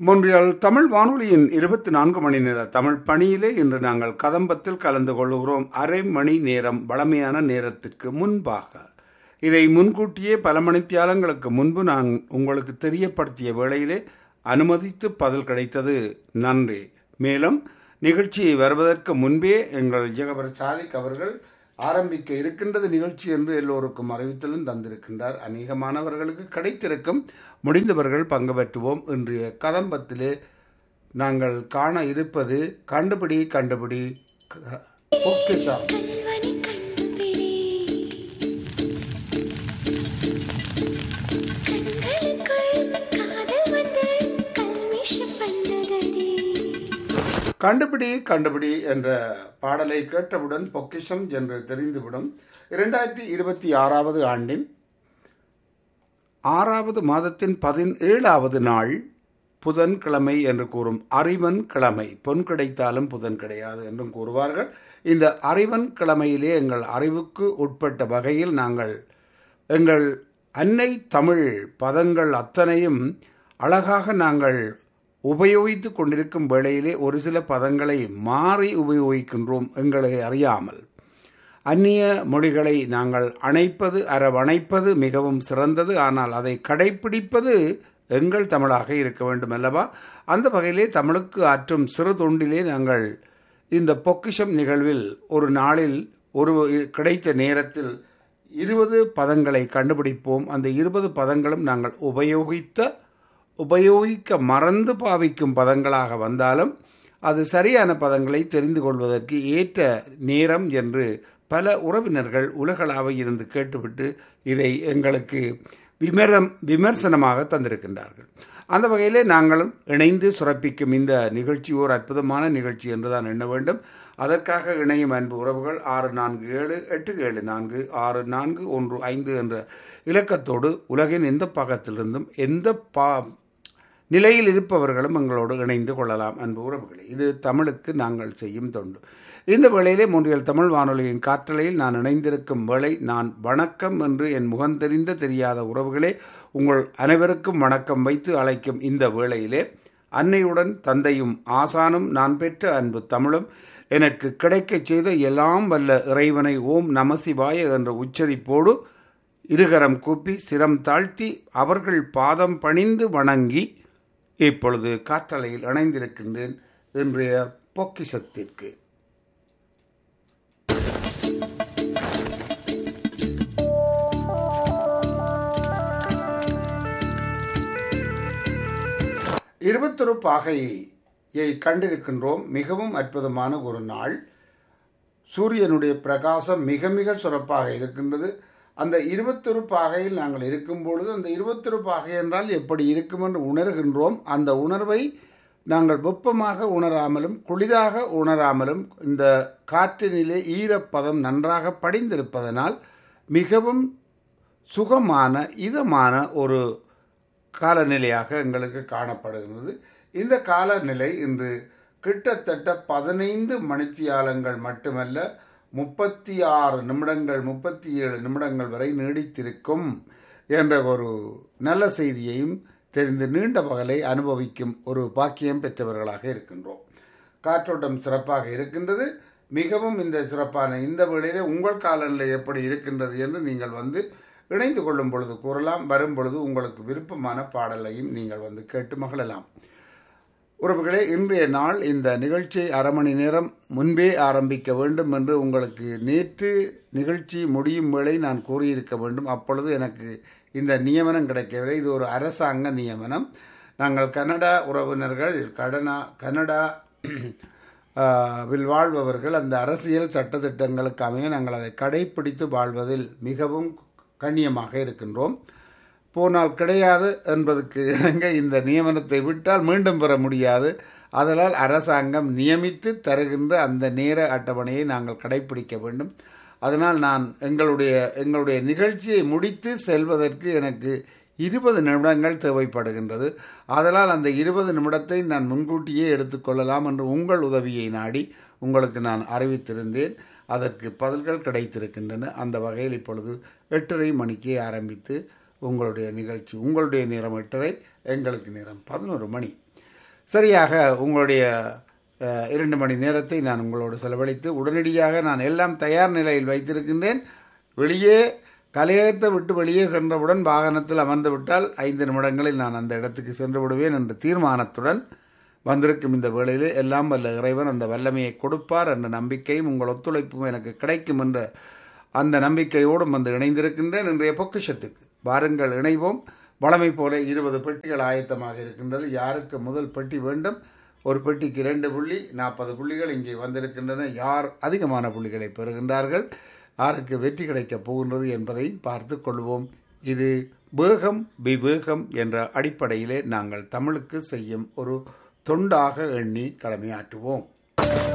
மொன்றியால் தமிழ் வானொலியின் இருபத்தி நான்கு மணி நேர தமிழ் பணியிலே இன்று நாங்கள் கதம்பத்தில் கலந்து கொள்கிறோம் அரை மணி நேரம் வளமையான நேரத்துக்கு முன்பாக இதை முன்கூட்டியே பல மணித்தியாலங்களுக்கு முன்பு நான் உங்களுக்கு தெரியப்படுத்திய வேளையிலே அனுமதித்து பதில் கிடைத்தது நன்றி மேலும் நிகழ்ச்சி வருவதற்கு முன்பே எங்கள் ஜெகபர் சாதிக் அவர்கள் ஆரம்பிக்க இருக்கின்றது நிகழ்ச்சி என்று எல்லோருக்கும் அறிவித்தலும் தந்திருக்கின்றார் அநேகமானவர்களுக்கு கிடைத்திருக்கும் முடிந்தவர்கள் பங்கு பெற்றுவோம் இன்றைய கதம்பத்திலே நாங்கள் காண இருப்பது கண்டுபிடி கண்டுபிடி க- பொக்கிஷம் கல்வனை கண்டுபிடி கண்களுக்குள் காதல் வந்து கல்மிஷம் பண்ணதடி கண்டுபிடி கண்டுபிடி என்ற பாடலை கேட்டவுடன் பொக்கிஷம் என்று தெரிந்துவிடும் இரண்டாயிரத்தி இருபத்தி ஆறாவது ஆண்டின் ஆறாவது மாதத்தின் பதினேழாவது நாள் புதன்கிழமை என்று கூறும் அறிவன் கிழமை பொன் கிடைத்தாலும் புதன் கிடையாது என்றும் கூறுவார்கள் இந்த அறிவன் கிழமையிலே எங்கள் அறிவுக்கு உட்பட்ட வகையில் நாங்கள் எங்கள் அன்னை தமிழ் பதங்கள் அத்தனையும் அழகாக நாங்கள் உபயோகித்து கொண்டிருக்கும் வேளையிலே ஒரு சில பதங்களை மாறி உபயோகிக்கின்றோம் எங்களை அறியாமல் அந்நிய மொழிகளை நாங்கள் அணைப்பது அரவணைப்பது மிகவும் சிறந்தது ஆனால் அதை கடைப்பிடிப்பது எங்கள் தமிழாக இருக்க வேண்டும் அல்லவா அந்த வகையிலே தமிழுக்கு ஆற்றும் சிறு தொண்டிலே நாங்கள் இந்த பொக்கிஷம் நிகழ்வில் ஒரு நாளில் ஒரு கிடைத்த நேரத்தில் இருபது பதங்களை கண்டுபிடிப்போம் அந்த இருபது பதங்களும் நாங்கள் உபயோகித்த உபயோகிக்க மறந்து பாவிக்கும் பதங்களாக வந்தாலும் அது சரியான பதங்களை தெரிந்து கொள்வதற்கு ஏற்ற நேரம் என்று பல உறவினர்கள் உலகளாவ இருந்து கேட்டுவிட்டு இதை எங்களுக்கு விமரம் விமர்சனமாக தந்திருக்கின்றார்கள் அந்த வகையிலே நாங்களும் இணைந்து சுரப்பிக்கும் இந்த நிகழ்ச்சி ஓர் அற்புதமான நிகழ்ச்சி என்று தான் எண்ண வேண்டும் அதற்காக இணையும் அன்பு உறவுகள் ஆறு நான்கு ஏழு எட்டு ஏழு நான்கு ஆறு நான்கு ஒன்று ஐந்து என்ற இலக்கத்தோடு உலகின் எந்த பாகத்திலிருந்தும் எந்த பா நிலையில் இருப்பவர்களும் எங்களோடு இணைந்து கொள்ளலாம் அன்பு உறவுகளே இது தமிழுக்கு நாங்கள் செய்யும் தொண்டு இந்த வேளையிலே மூன்றியல் தமிழ் வானொலியின் காற்றலையில் நான் இணைந்திருக்கும் வேளை நான் வணக்கம் என்று என் முகந்தெரிந்த தெரியாத உறவுகளே உங்கள் அனைவருக்கும் வணக்கம் வைத்து அழைக்கும் இந்த வேளையிலே அன்னையுடன் தந்தையும் ஆசானும் நான் பெற்ற அன்பு தமிழும் எனக்கு கிடைக்கச் செய்த எல்லாம் வல்ல இறைவனை ஓம் நமசிவாய என்ற உச்சரிப்போடு இருகரம் கூப்பி சிரம் தாழ்த்தி அவர்கள் பாதம் பணிந்து வணங்கி இப்பொழுது காற்றலையில் இணைந்திருக்கின்றேன் இன்றைய பொக்கிஷத்திற்கு இருபத்தொரு பாகையை கண்டிருக்கின்றோம் மிகவும் அற்புதமான ஒரு நாள் சூரியனுடைய பிரகாசம் மிக மிக சிறப்பாக இருக்கின்றது அந்த இருபத்தொரு பாகையில் நாங்கள் இருக்கும் பொழுது அந்த இருபத்தொரு பாகை என்றால் எப்படி இருக்கும் என்று உணர்கின்றோம் அந்த உணர்வை நாங்கள் வெப்பமாக உணராமலும் குளிராக உணராமலும் இந்த காற்றினிலே ஈரப்பதம் நன்றாக படிந்திருப்பதனால் மிகவும் சுகமான இதமான ஒரு காலநிலையாக எங்களுக்கு காணப்படுகிறது இந்த காலநிலை இன்று கிட்டத்தட்ட பதினைந்து மணித்தியாலங்கள் மட்டுமல்ல முப்பத்தி ஆறு நிமிடங்கள் முப்பத்தி ஏழு நிமிடங்கள் வரை நீடித்திருக்கும் என்ற ஒரு நல்ல செய்தியையும் தெரிந்து நீண்ட பகலை அனுபவிக்கும் ஒரு பாக்கியம் பெற்றவர்களாக இருக்கின்றோம் காற்றோட்டம் சிறப்பாக இருக்கின்றது மிகவும் இந்த சிறப்பான இந்த வேளையிலே உங்கள் காலநிலை எப்படி இருக்கின்றது என்று நீங்கள் வந்து இணைந்து கொள்ளும் பொழுது கூறலாம் வரும் பொழுது உங்களுக்கு விருப்பமான பாடலையும் நீங்கள் வந்து கேட்டு மகிழலாம் உறவுகளே இன்றைய நாள் இந்த நிகழ்ச்சியை அரை மணி நேரம் முன்பே ஆரம்பிக்க வேண்டும் என்று உங்களுக்கு நேற்று நிகழ்ச்சி முடியும் வேளை நான் கூறியிருக்க வேண்டும் அப்பொழுது எனக்கு இந்த நியமனம் கிடைக்கவில்லை இது ஒரு அரசாங்க நியமனம் நாங்கள் கனடா உறவினர்கள் கடனா கனடா ஆஹ், வில் வாழ்பவர்கள் அந்த அரசியல் சட்டத்திட்டங்களுக்கு அமைய நாங்கள் அதை கடைப்பிடித்து வாழ்வதில் மிகவும் கண்ணியமாக இருக்கின்றோம் போனால் கிடையாது என்பதற்கு இணங்க இந்த நியமனத்தை விட்டால் மீண்டும் பெற முடியாது அதனால் அரசாங்கம் நியமித்து தருகின்ற அந்த நேர அட்டவணையை நாங்கள் கடைப்பிடிக்க வேண்டும் அதனால் நான் எங்களுடைய எங்களுடைய நிகழ்ச்சியை முடித்து செல்வதற்கு எனக்கு இருபது நிமிடங்கள் தேவைப்படுகின்றது அதனால் அந்த இருபது நிமிடத்தை நான் முன்கூட்டியே எடுத்துக்கொள்ளலாம் என்று உங்கள் உதவியை நாடி உங்களுக்கு நான் அறிவித்திருந்தேன் அதற்கு பதில்கள் கிடைத்திருக்கின்றன அந்த வகையில் இப்பொழுது எட்டரை மணிக்கே ஆரம்பித்து உங்களுடைய நிகழ்ச்சி உங்களுடைய நேரம் எட்டரை எங்களுக்கு நேரம் பதினோரு மணி சரியாக உங்களுடைய அஹ், இரண்டு மணி நேரத்தை நான் உங்களோடு செலவழித்து உடனடியாக நான் எல்லாம் தயார் நிலையில் வைத்திருக்கின்றேன் வெளியே கலையகத்தை விட்டு வெளியே சென்றவுடன் வாகனத்தில் அமர்ந்து விட்டால் ஐந்து நிமிடங்களில் நான் அந்த இடத்துக்கு சென்று விடுவேன் என்ற தீர்மானத்துடன் வந்திருக்கும் இந்த வேளையிலே எல்லாம் வல்ல இறைவன் அந்த வல்லமையை கொடுப்பார் என்ற நம்பிக்கையும் உங்கள் ஒத்துழைப்பும் எனக்கு கிடைக்கும் என்ற அந்த நம்பிக்கையோடும் வந்து இணைந்திருக்கின்றேன் இன்றைய பொக்கிஷத்துக்கு வாருங்கள் இணைவோம் வளமை போல இருபது பெட்டிகள் ஆயத்தமாக இருக்கின்றது யாருக்கு முதல் பெட்டி வேண்டும் ஒரு பெட்டிக்கு இரண்டு புள்ளி நாற்பது புள்ளிகள் இங்கே வந்திருக்கின்றன யார் அதிகமான புள்ளிகளை பெறுகின்றார்கள் யாருக்கு வெற்றி கிடைக்கப் போகின்றது என்பதை பார்த்து கொள்வோம் இது வேகம் விவேகம் என்ற அடிப்படையிலே நாங்கள் தமிழுக்கு செய்யும் ஒரு தொண்டாக எண்ணி கடமையாற்றுவோம்